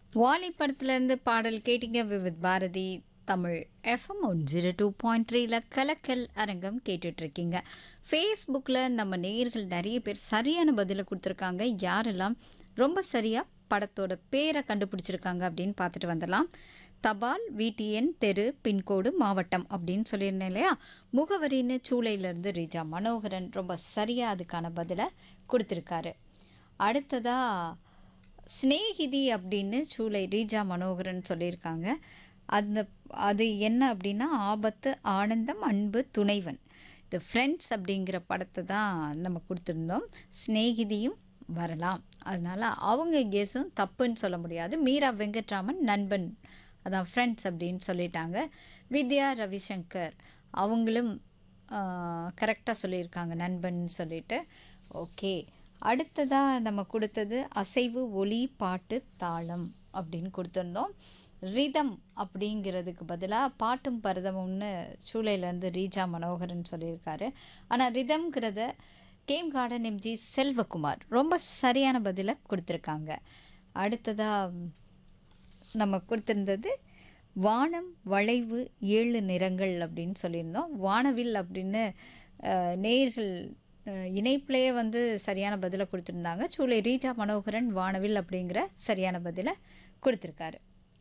வாலி படத்துலேருந்து பாடல் கேட்டீங்க Vividh Bharati Tamil FM one zero two point த்ரீல கலக்கல் அரங்கம் கேட்டுட்ருக்கீங்க ஃபேஸ்புக்கில் நம்ம நேயர்கள் நிறைய பேர் சரியான பதிலை கொடுத்துருக்காங்க யாரெல்லாம் ரொம்ப சரியாக படத்தோட பேரை கண்டுபிடிச்சிருக்காங்க அப்படின்னு பார்த்துட்டு வந்துடலாம் தபால் விடிஎன் தெரு பின்கோடு மாவட்டம் அப்படின்னு சொல்லியிருந்தேன் இல்லையா முகவரின்னு சூளையிலேருந்து ரீஜா மனோகரன் ரொம்ப சரியாக அதுக்கான பதிலை கொடுத்துருக்காரு அடுத்ததாக ஸ்நேகிதி அப்படின்னு சூளை ரீஜா மனோகரன் சொல்லியிருக்காங்க அந்த அது என்ன அப்படின்னா ஆபத்து ஆனந்தம் அன்பு துணைவன் இந்த ஃப்ரெண்ட்ஸ் அப்படிங்கிற படத்தை தான் நம்ம கொடுத்துருந்தோம் ஸ்நேகிதியும் வரலாம் அதனால் அவங்க கெஸும் தப்புன்னு சொல்ல முடியாது மீரா வெங்கட்ராமன் நண்பன் அதான் ஃப்ரெண்ட்ஸ் அப்படின்னு சொல்லிட்டாங்க வித்யா ரவிசங்கர் அவங்களும் கரெக்டாக சொல்லியிருக்காங்க நண்பன் சொல்லிட்டு ஓகே அடுத்ததாக நம்ம கொடுத்தது அசைவு ஒலி பாட்டு தாளம் அப்படின்னு கொடுத்துருந்தோம் ரிதம் அப்படிங்கிறதுக்கு பதிலாக பாட்டும் பரதமும்னு சூளையிலேருந்து ரீஜா மனோகரன் சொல்லியிருக்காரு ஆனால் ரிதம்ங்கிறத கேம் கார்டன் எம்ஜி செல்வகுமார் ரொம்ப சரியான பதிலை கொடுத்துருக்காங்க அடுத்ததாக நம்ம கொடுத்துருந்தது வானம் வளைவு ஏழு நிறங்கள் அப்படின்னு சொல்லியிருந்தோம் வானவில் அப்படின்னு அஹ், நேயர்கள் அஹ், இணைப்பிலேயே வந்து சரியான பதிலை கொடுத்துருந்தாங்க சூளை ரீஜா மனோகரன் வானவில் அப்படிங்கிற சரியான பதிலை கொடுத்துருக்காரு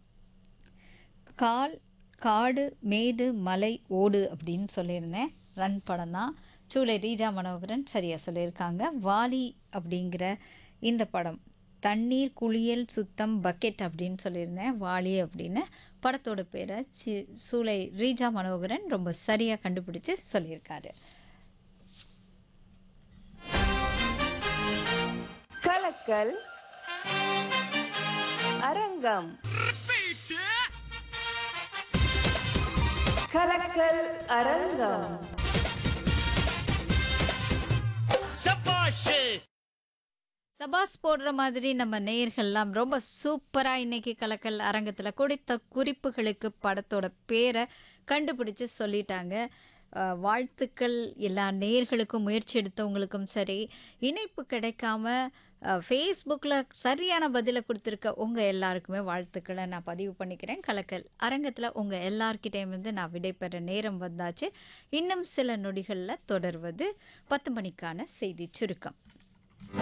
கால் காடு மேடு மலை ஓடு அப்படின்னு சொல்லியிருந்தேன் ரன் படம் தான் சூளை ரீஜா மனோகரன் சரியாக சொல்லியிருக்காங்க வாலி அப்படிங்கிற இந்த படம் தண்ணீர் குளியல் சுத்தம் பக்கெட் அப்படின்னு சொல்லியிருந்தேன் வாலி அப்படின்னு படத்தோட பேரை சி சூளை ரீஜா மனோகரன் ரொம்ப சரியாக கண்டுபிடிச்சு சொல்லியிருக்காரு கலக்கல் அரங்கம் கலக்கல் அரங்கம் சபாஷ் சபாஸ் போடுற மாதிரி நம்ம நேயர்கள்லாம் ரொம்ப சூப்பராக இன்னைக்கு கலக்கல் அரங்கத்தில் கொடுத்த குறிப்புகளுக்கு படத்தோட பேரை கண்டுபிடிச்சு சொல்லிட்டாங்க அஹ், வாழ்த்துக்கள் எல்லா நேயர்களுக்கும் முயற்சி எடுத்தவங்களுக்கும் சரி இணைப்பு கிடைக்காம ஃபேஸ்புக்கில் சரியான பதிலை கொடுத்துருக்க உங்கள் எல்லாருக்குமே வாழ்த்துக்களை நான் பதிவு பண்ணிக்கிறேன் கலக்கல் அரங்கத்தில் உங்கள் எல்லார்கிட்டேயும் வந்து நான் விடைபெற நேரம் வந்தாச்சு இன்னும் சில நொடிகளில் தொடர்வது பத்து மணிக்கான செய்தி சுருக்கம்